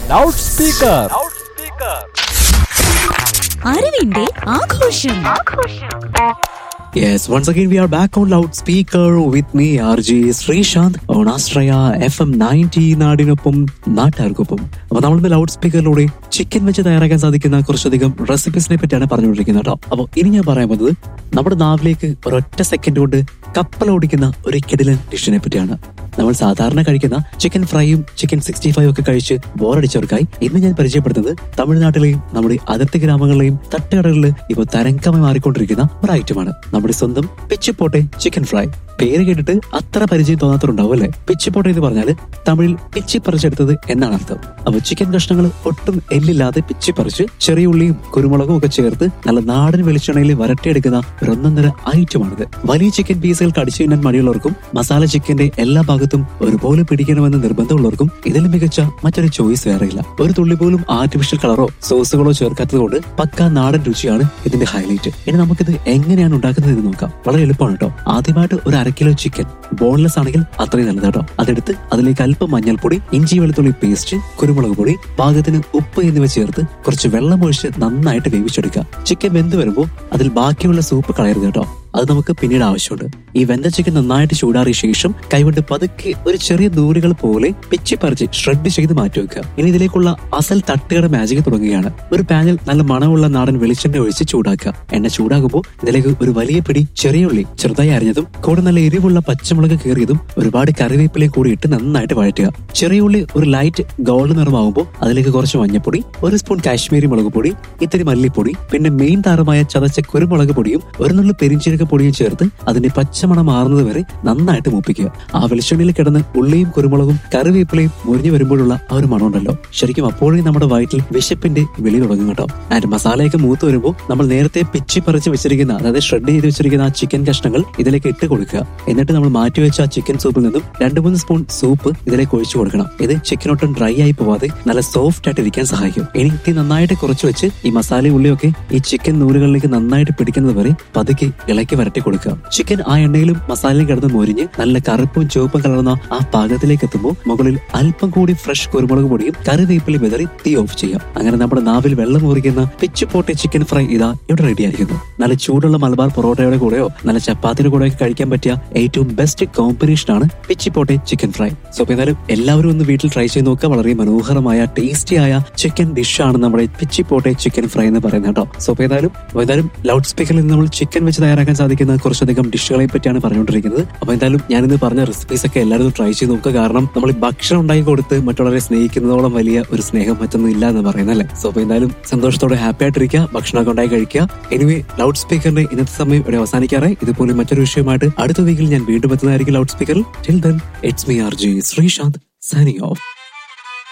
loud speaker അറിവിന്റെ ആഘോഷം Yes, once again we are back on loudspeaker with me, RJ Sreesanth on Astraya FM 90 നാടിനൊപ്പം നാട്ടുകാർക്കൊപ്പം അപ്പൊ നമ്മളിന്ന് loud സ്പീക്കറിലൂടെ chicken വെച്ച് തയ്യാറാക്കാൻ സാധിക്കുന്ന കുറച്ചധികം റെസിപ്പീസിനെ പറ്റിയാണ് പറഞ്ഞുകൊണ്ടിരിക്കുന്നത് കേട്ടോ അപ്പൊ ഇനി ഞാൻ പറയാൻ പോകുന്നത് നമ്മുടെ നാവിലേക്ക് ഒരൊറ്റ സെക്കൻഡ് കൊണ്ട് കപ്പൽ ഓടിക്കുന്ന ഒരു കിടിലൻ ഡിഷിനെ പറ്റിയാണ് നമ്മൾ സാധാരണ കഴിക്കുന്ന ചിക്കൻ ഫ്രൈയും ചിക്കൻ സിക്സ്റ്റി ഫൈവ് ഒക്കെ കഴിച്ച് ബോറടിച്ചവർക്കായി ഇന്ന് ഞാൻ പരിചയപ്പെടുത്തുന്നത് തമിഴ്നാട്ടിലെയും നമ്മുടെ അതിർത്തി ഗ്രാമങ്ങളിലെയും തട്ടുകടകളിൽ ഇപ്പോൾ തരംഗമായി മാറിക്കൊണ്ടിരിക്കുന്ന ഒരു ഐറ്റമാണ് നമ്മുടെ സ്വന്തം പിച്ചിപ്പോട്ടെ ചിക്കൻ ഫ്രൈ പേര് കേട്ടിട്ട് അത്ര പരിചയം തോന്നാത്തവരുണ്ടാവും അല്ലെ പിച്ചിപ്പോട്ടെ എന്ന് പറഞ്ഞാൽ തമിഴിൽ പിച്ചി പറിച്ചെടുത്തത് എന്നാണ് അർത്ഥം അപ്പൊ ചിക്കൻ കഷ്ണങ്ങൾ ഒട്ടും എല്ലില്ലാതെ പിച്ചി പറിച്ച് ചെറിയ ഉള്ളിയും കുരുമുളകും ഒക്കെ ചേർത്ത് നല്ല നാടൻ വെളിച്ചെണ്ണയിൽ വരട്ടിയെടുക്കുന്ന ഒരു ഒന്നൊന്നര ഐറ്റമാണിത് വലിയ ചിക്കൻ പീസുകൾ കടിച്ചു തിന്നാൻ മടിയുള്ളവർക്കും മസാല ചിക്കന്റെ എല്ലാ ഭാഗത്തും ഒരുപോലെ പിടിക്കണമെന്ന് നിർബന്ധമുള്ളവർക്കും ഇതിൽ മികച്ച മറ്റൊരു ചോയ്സ് വേറെയില്ല ഒരു തുള്ളി പോലും ആർട്ടിഫിഷ്യൽ കളറോ സോസുകളോ ചേർക്കാത്തത് കൊണ്ട് പക്ക നാടൻ രുചിയാണ് ഇതിന്റെ ഹൈലൈറ്റ് ഇനി നമുക്കിത് എങ്ങനെയാണ് ഉണ്ടാക്കുന്നത് എന്ന് നോക്കാം വളരെ എളുപ്പമാണ് കേട്ടോ ആദ്യമായിട്ട് ഒരു അര കിലോ ചിക്കൻ ബോൺലെസ് ആണെങ്കിൽ അത്രയും നല്ലത് കേട്ടോ അതെടുത്ത് അതിലേക്ക് അല്പം മഞ്ഞൾപ്പൊടി ഇഞ്ചി വെളുത്തുള്ളി പേസ്റ്റ് കുരുമുളക് പൊടി പാകത്തിന് ഉപ്പ് എന്നിവ ചേർത്ത് കുറച്ച് വെള്ളം ഒഴിച്ച് നന്നായിട്ട് വേവിച്ചെടുക്കുക ചിക്കൻ വെന്ത് വരുമ്പോൾ അതിൽ ബാക്കിയുള്ള സൂപ്പ് കളയരുത് കേട്ടോ അത് നമുക്ക് പിന്നീട് ആവശ്യമുണ്ട് ഈ വെന്ത ചിക്കൻ നന്നായിട്ട് ചൂടാറിയ ശേഷം കൈകൊണ്ട് പതുക്കെ ഒരു ചെറിയ ദൂരുകൾ പോലെ പിച്ചി പറിച്ച് ഷ്രെഡ് ചെയ്ത് മാറ്റി വെക്കുക ഇനി ഇതിലേക്കുള്ള അസൽ തട്ടുകട മാജിക് തുടങ്ങുകയാണ് ഒരു പാനിൽ നല്ല മണമുള്ള നാടൻ വെളിച്ചെണ്ണ ഒഴിച്ച് ചൂടാക്കുക എണ്ണ ചൂടാകുമ്പോൾ ഇതിലേക്ക് ഒരു വലിയ പിടി ചെറിയ ഉള്ളി ചെറുതായി അരിഞ്ഞതും കൂടെ നല്ല എരിവുള്ള പച്ചമുളക് കീറിയതും ഒരുപാട് കറിവേപ്പിലയും കൂടി ഇട്ട് നന്നായിട്ട് വഴറ്റുക ചെറിയ ഉള്ളി ഒരു ലൈറ്റ് ഗോൾഡ് നിറമാകുമ്പോൾ അതിലേക്ക് കുറച്ച് മഞ്ഞപ്പൊടി ഒരു സ്പൂൺ കാശ്മീരി മുളക് പൊടി ഇത്തിരി മല്ലിപ്പൊടി പിന്നെ മെയിൻ താരമായ ചതച്ച കുരുമുളക് പൊടിയും ഒരു നുള്ളു പെരിഞ്ചീരക പൊടിയും ചേർത്ത് അതിന്റെ പച്ചമണം മാറുന്നത് വരെ നന്നായിട്ട് മൂപ്പിക്കുക ആ വെളിച്ചെണ്ണയിൽ കിടന്ന് ഉള്ളിയും കുരുമുളകും കറിവേപ്പിലയും മുരിഞ്ഞു വരുമ്പോഴുള്ള ആ ഒരു മണമുണ്ടല്ലോ ശരിക്കും അപ്പോഴേ നമ്മുടെ വയറ്റിൽ വിശപ്പിന്റെ വിളി തുടങ്ങും കേട്ടോ ആൻഡ് മസാലയൊക്കെ മൂത്ത് വരുമ്പോൾ നമ്മൾ നേരത്തെ പിച്ചി പറിച്ച് വെച്ചിരിക്കുന്ന അതായത് ഷ്രെഡ് ചെയ്ത് വെച്ചിരിക്കുന്ന ആ ചിക്കൻ കഷ്ണങ്ങൾ ഇതിലേക്ക് ഇട്ട് കൊടുക്കുക എന്നിട്ട് നമ്മൾ മാറ്റി വെച്ച ആ ചിക്കൻ സൂപ്പിൽ നിന്നും രണ്ട് മൂന്ന് സ്പൂൺ സൂപ്പ് ഇതിലേക്ക് ഒഴിച്ചു കൊടുക്കണം ഇത് ചിക്കനൊട്ടും ഡ്രൈ ആയി പോവാതെ നല്ല സോഫ്റ്റ് ആയിട്ട് ഇരിക്കാൻ സഹായിക്കും ഇനി തീ നന്നായിട്ട് കുറച്ച് വെച്ച് ഈ മസാല ഉള്ളിയൊക്കെ ഈ ചിക്കൻ നൂലുകളിലേക്ക് നന്നായിട്ട് പിടിക്കുന്നത് വരെ പതുക്കെ ഇളക്കി വരട്ടി കൊടുക്കുക ചിക്കൻ ആ എണ്ണയിലും മസാലയും കിടന്ന് മൊരിഞ്ഞ് നല്ല കറുപ്പും ചുവപ്പും കലർന്ന ആ പാകത്തിലേക്ക് എത്തുമ്പോൾ മുകളിൽ അല്പം കൂടി ഫ്രഷ് കുരുമുളക് പൊടിയും കറിവേപ്പിലയും വിതറി തീ ഓഫ് ചെയ്യാം അങ്ങനെ നമ്മുടെ നാവിൽ വെള്ളം മുറിക്കുന്ന പിച്ച് പോട്ടെ ചിക്കൻ ഫ്രൈ ഇതാ ഇവിടെ റെഡി ആയിരിക്കുന്നു നല്ല ചൂടുള്ള മലബാർ പൊറോട്ടയുടെ കൂടെയോ നല്ല ചപ്പാത്തിയുടെ കൂടെയോ കഴിക്കാൻ പറ്റിയ ഏറ്റവും ബെസ്റ്റ് കോമ്പിനേഷൻ ആണ് പിച്ചി പോട്ടെ ചിക്കൻ ഫ്രൈ സോ അപ്പൊ ഏതായാലും എല്ലാവരും ഒന്ന് വീട്ടിൽ ട്രൈ ചെയ്ത് നോക്കുക വളരെ മനോഹരമായ ടേസ്റ്റി ആയ ചിക്കൻ ഡിഷാണ് നമ്മുടെ പിച്ചി പോട്ടെ ചിക്കൻ ഫ്രൈ എന്ന് പറയുന്നത് കേട്ടോ സോ അപ്പൊ ഏതായാലും അപ്പൊ ഏതായാലും ലൗഡ് സ്പീക്കറിൽ നിന്ന് നമ്മൾ ചിക്കൻ വെച്ച് തയ്യാറാക്കാൻ സാധിക്കുന്ന കുറച്ചധികം ഡിഷുകളെ പറ്റിയാണ് പറഞ്ഞുകൊണ്ടിരിക്കുന്നത് അപ്പൊ എന്തായാലും ഞാനിന്ന് പറഞ്ഞ റെസിപ്പീസ് ഒക്കെ എല്ലാവരും ട്രൈ ചെയ്ത് നോക്കുക കാരണം നമ്മൾ ഈ ഭക്ഷണം ഉണ്ടാക്കി കൊടുത്ത് മറ്റുള്ളവരെ സ്നേഹിക്കുന്നതോളം വലിയ ഒരു സ്നേഹം മറ്റൊന്നും ഇല്ല എന്ന് പറയുന്നല്ലേ സോ അപ്പൊ എന്തായാലും സന്തോഷത്തോടെ ഹാപ്പി ആയിട്ടിരിക്കുക ഭക്ഷണമൊക്കെ ഉണ്ടാക്കി കഴിക്കുക എനിവേ ലൗഡ് സ്പീക്കറിന്റെ ഇന്നത്തെ സമയം ഇവിടെ അവസാനിക്കാറായി ഇതുപോലെ മറ്റൊരു വിഷയമായിട്ട് അടുത്ത വീക്കിൽ ഞാൻ വീണ്ടും എത്തുന്നതായിരിക്കും ലൗഡ് സ്പീക്കറിൽ till then it's me R J Sreesanth signing of